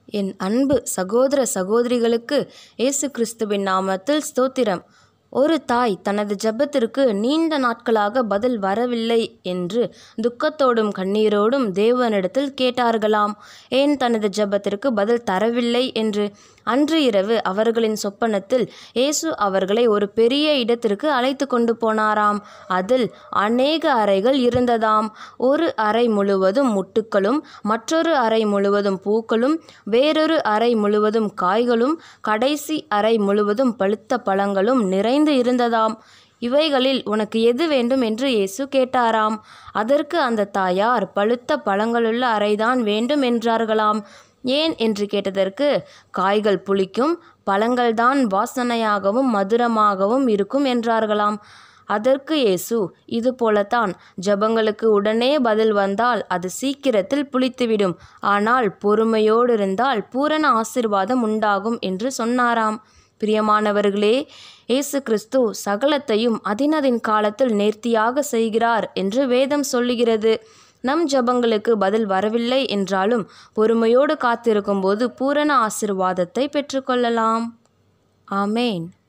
என் அன்பு சகோதர சகோதரிகளுக்கு இயேசு கிறிஸ்துவின் நாமத்தில் ஸ்தோத்திரம் ஒரு தாய் தனது ஜெபத்திற்கு நீண்ட நாட்களாக பதில் வரவில்லை என்று துக்கத்தோடும் கண்ணீரோடும் தேவனிடத்தில் கேட்டார்களாம் ஏன் தனது ஜெபத்திற்கு பதில் தரவில்லை என்று அன்று இரவு அவர்களின் சொப்பனத்தில் இயேசு அவர்களை ஒரு பெரிய இடத்திற்கு அழைத்து கொண்டு போனாராம் அதில் அநேக அறைகள் இருந்ததாம் ஒரு அறை முழுவதும் முட்டுக்களும் மற்றொரு அறை முழுவதும் பூக்களும் வேறொரு அறை முழுவதும் காய்களும் கடைசி அறை முழுவதும் பழுத்த பழங்களும் நிறைந்து இருந்ததாம் இவைகளில் உனக்கு எது வேண்டும் என்று இயேசு கேட்டாராம் அதற்கு அந்த தாயார் பழுத்த பழங்களுள்ள அறைதான் வேண்டும் என்றார்களாம் ஏன் என்று கேட்டதற்கு காய்கள் புளிக்கும் பழங்கள்தான் வாசனையாகவும் மதுரமாகவும் இருக்கும் என்றார்களாம் அதற்கு இயேசு இது போலத்தான் ஜபங்களுக்கு உடனே பதில் வந்தால் அது சீக்கிரத்தில் புளித்துவிடும் ஆனால் பொறுமையோடு இருந்தால் பூரண ஆசிர்வாதம் உண்டாகும் என்று சொன்னாராம் பிரியமானவர்களே இயேசு கிறிஸ்து சகலத்தையும் அதினதின் காலத்தில் நேர்த்தியாக செய்கிறார் என்று வேதம் சொல்லுகிறது நம் ஜபங்களுக்கு பதில் வரவில்லை என்றாலும் பொறுமையோடு காத்திருக்கும்போது பூரண ஆசிர்வாதத்தை பெற்றுக்கொள்ளலாம் ஆமேன்